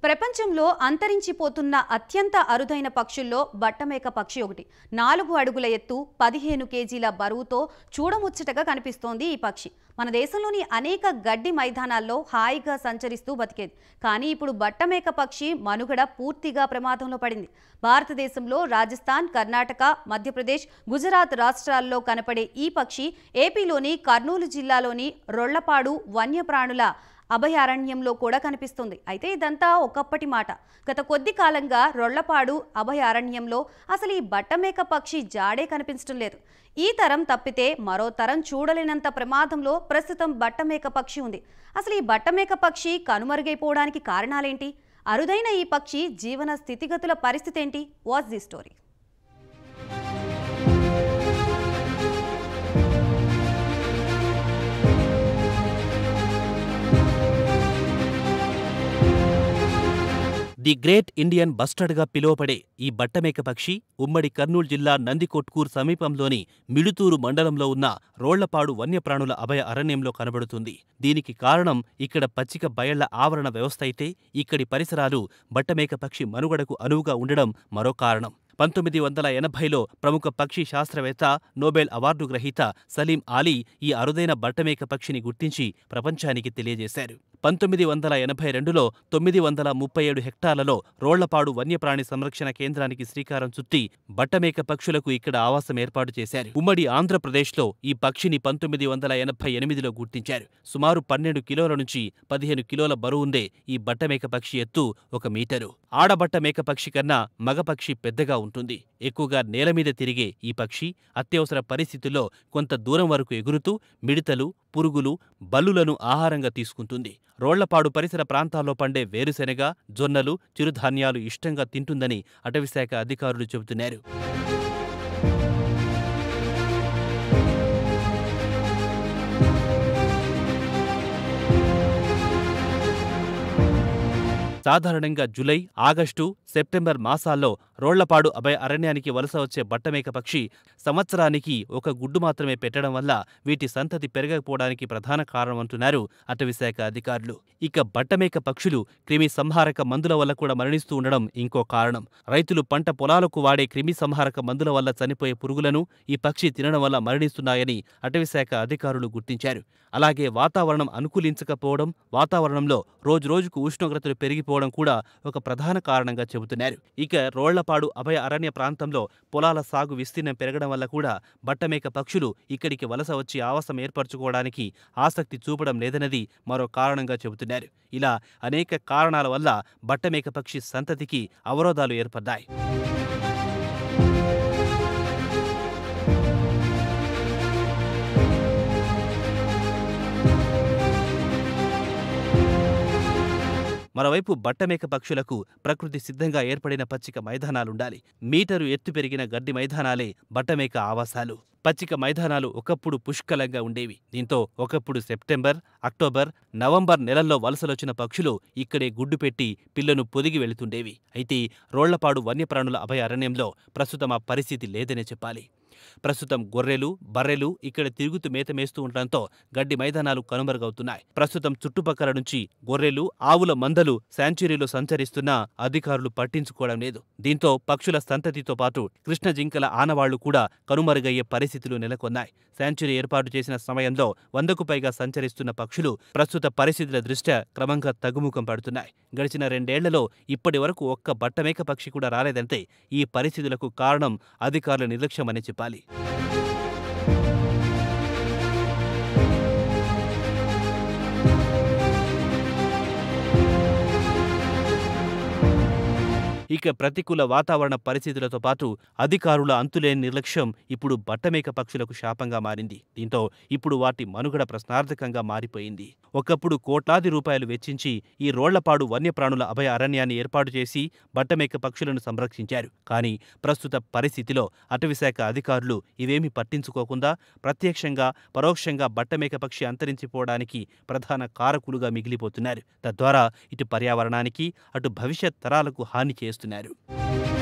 ప్రపంచంలో అంతరించిపోతున్న అత్యంత అరుదైన పక్షుల్లో బట్టమేక పక్షి ఒకటి నాలుగు అడుగుల ఎత్తు పదిహేను కేజీల బరువుతో చూడముచ్చటగా కనిపిస్తోంది ఈ పక్షి మన దేశంలోని అనేక గడ్డి మైదానాల్లో హాయిగా సంచరిస్తూ బతికేది కానీ ఇప్పుడు బట్టమేక పక్షి మనుగడ పూర్తిగా ప్రమాదంలో పడింది భారతదేశంలో రాజస్థాన్ కర్ణాటక మధ్యప్రదేశ్ గుజరాత్ రాష్ట్రాల్లో కనపడే ఈ పక్షి ఏపీలోని కర్నూలు జిల్లాలోని రొళ్లపాడు వన్యప్రాణుల అభయారణ్యంలో కూడా కనిపిస్తుంది అయితే ఇదంతా ఒకప్పటి మాట గత కొద్ది కాలంగా రొళ్లపాడు అభయారణ్యంలో అసలు ఈ బట్టమేక పక్షి జాడే కనిపించడం లేదు ఈ తరం తప్పితే మరో తరం చూడలేనంత ప్రమాదంలో ప్రస్తుతం బట్టమేక పక్షి ఉంది అసలు ఈ బట్టమేక పక్షి కనుమరుగైపోవడానికి కారణాలేంటి అరుదైన ఈ పక్షి జీవన స్థితిగతుల పరిస్థితి ఏంటి watch the story the great Indian బస్టర్డ్గా పిలువబడే ఈ బట్టమేక పక్షి ఉమ్మడి కర్నూలు జిల్లా నందికొట్కూర్ సమీపంలోని మిడుతూరు మండలంలో ఉన్న రోళ్లపాడు వన్యప్రాణుల అభయ అరణ్యంలో కనబడుతుంది దీనికి కారణం ఇక్కడ పచ్చిక బయళ్ల ఆవరణ వ్యవస్థ అయితే ఇక్కడి పరిసరాలు బట్టమేక పక్షి మనుగడకు అనువుగా ఉండడం మరో కారణం పంతొమ్మిది వందల ఎనభైలో ప్రముఖ పక్షి శాస్త్రవేత్త నోబెల్ అవార్డు గ్రహీత సలీం ఆలీ ఈ అరుదైన బట్టమేక పక్షిని గుర్తించి ప్రపంచానికి తెలియజేశారు పంతొమ్మిది వందల ఎనభై రెండులో తొమ్మిది వందల ముప్పై ఏడు హెక్టార్లలో రోళ్లపాడు వన్యప్రాణి సంరక్షణ కేంద్రానికి శ్రీకారం చుట్టి బట్టమేక పక్షులకు ఇక్కడ ఆవాసం ఏర్పాటు చేశారు ఉమ్మడి ఆంధ్రప్రదేశ్లో ఈ పక్షిని పంతొమ్మిది వందల ఎనభై ఎనిమిదిలో గుర్తించారు సుమారు పన్నెండు కిలోల నుంచి పదిహేను కిలోల బరువుందే ఈ బట్టమేక పక్షి ఎత్తు ఒక మీటరు ఆడబట్ట మేక పక్షి కన్నా మగ పక్షి పెద్దగా ఉంటుంది ఎక్కువగా నేల మీద తిరిగే ఈ పక్షి అత్యవసర పరిస్థితుల్లో కొంత దూరం వరకు ఎగురుతూ మిడతలు పురుగులు బల్లులను ఆహారంగా తీసుకుంటుంది రోళ్లపాడు పరిసర ప్రాంతాల్లో పండే వేరుశెనగ జొన్నలు చిరుధాన్యాలు ఇష్టంగా తింటుందని అటవీశాఖ అధికారులు చెబుతున్నారు సాధారణంగా జులై ఆగస్టు సెప్టెంబర్ మాసాల్లో రోళ్లపాడు అభయ అరణ్యానికి వలస వచ్చే బట్టమేక పక్షి సంవత్సరానికి ఒక గుడ్డు మాత్రమే పెట్టడం వల్ల వీటి సంతతి పెరగకపోవడానికి ప్రధాన కారణమంటున్నారు అటవీశాఖ అధికారులు ఇక బట్టమేక పక్షులు క్రిమి సంహారక మందుల వల్ల కూడా మరణిస్తూ ఉండడం ఇంకో కారణం రైతులు పంట పొలాలకు వాడే క్రిమి సంహారక మందుల వల్ల చనిపోయే పురుగులను ఈ పక్షి తినడం వల్ల మరణిస్తున్నాయని అటవీశాఖ అధికారులు గుర్తించారు అలాగే వాతావరణం అనుకూలించకపోవడం వాతావరణంలో రోజురోజుకు ఉష్ణోగ్రతలు పెరిగిపోవడం కూడా ఒక ప్రధాన కారణంగా చెబుతున్నారు ఇక రోళ్లపాడు అభయ అరణ్య ప్రాంతంలో పొలాల సాగు విస్తీర్ణం పెరగడం వల్ల కూడా బట్టమేక పక్షులు ఇక్కడికి వలస వచ్చి ఆవాసం ఏర్పరచుకోవడానికి ఆసక్తి చూపడం లేదన్నది మరో కారణంగా చెబుతున్నారు ఇలా అనేక కారణాల వల్ల బట్టమేక పక్షి సంతతికి అవరోధాలు ఏర్పడ్డాయి మరోవైపు బట్టమేక పక్షులకు ప్రకృతి సిద్ధంగా ఏర్పడిన పచ్చిక మైదానాలుండాలి మీటరు ఎత్తు పెరిగిన గడ్డి మైదానాలే బట్టమేక ఆవాసాలు పచ్చిక మైదానాలు ఒకప్పుడు పుష్కలంగా ఉండేవి దీంతో ఒకప్పుడు సెప్టెంబర్ అక్టోబర్ నవంబర్ నెలల్లో వలసలొచ్చిన పక్షులు ఇక్కడే గుడ్డు పెట్టి పిల్లను పొదిగి వెళుతుండేవి అయితే రోళ్లపాడు వన్యప్రాణుల అభయ అరణ్యంలో ప్రస్తుతం ఆ పరిస్థితి లేదనే చెప్పాలి ప్రస్తుతం గొర్రెలు బర్రెలు ఇక్కడ తిరుగుతూ మేత మేస్తూ ఉండటంతో గడ్డి మైదానాలు కనుమరుగవుతున్నాయి ప్రస్తుతం చుట్టుపక్కల నుంచి గొర్రెలు ఆవుల మందలు శాంచురీలో సంచరిస్తున్నా అధికారులు పట్టించుకోవడం లేదు దీంతో పక్షుల సంతతితో పాటు కృష్ణ జింకల ఆనవాళ్లు కూడా కనుమరుగయ్యే పరిస్థితులు నెలకొన్నాయి శాంచురీ ఏర్పాటు చేసిన సమయంలో వందకు పైగా సంచరిస్తున్న పక్షులు ప్రస్తుత పరిస్థితుల దృష్ట్యా క్రమంగా తగ్గుముఖం పడుతున్నాయి గడిచిన రెండేళ్లలో ఇప్పటి వరకు ఒక్క బట్టమేక పక్షి కూడా రాలేదంటే ఈ పరిస్థితులకు కారణం అధికారుల నిర్లక్ష్యమని చెప్పాలి ఇక ప్రతికూల వాతావరణ పరిస్థితులతో పాటు అధికారుల అంతులేని నిర్లక్ష్యం ఇప్పుడు బట్టమేక పక్షులకు శాపంగా మారింది దీంతో ఇప్పుడు వాటి మనుగడ ప్రశ్నార్థకంగా మారిపోయింది ఒకప్పుడు కోట్లాది రూపాయలు వెచ్చించి ఈ రోళ్లపాడు వన్యప్రాణుల అభయ అరణ్యాన్ని ఏర్పాటు చేసి బట్టమేక పక్షులను సంరక్షించారు కానీ ప్రస్తుత పరిస్థితిలో అటవీశాఖ అధికారులు ఇవేమీ పట్టించుకోకుండా ప్రత్యక్షంగా పరోక్షంగా బట్టమేక పక్షి అంతరించిపోవడానికి ప్రధాన కారకులుగా మిగిలిపోతున్నారు తద్వారా ఇటు పర్యావరణానికి అటు భవిష్యత్ తరాలకు హాని చేస్తున్నారు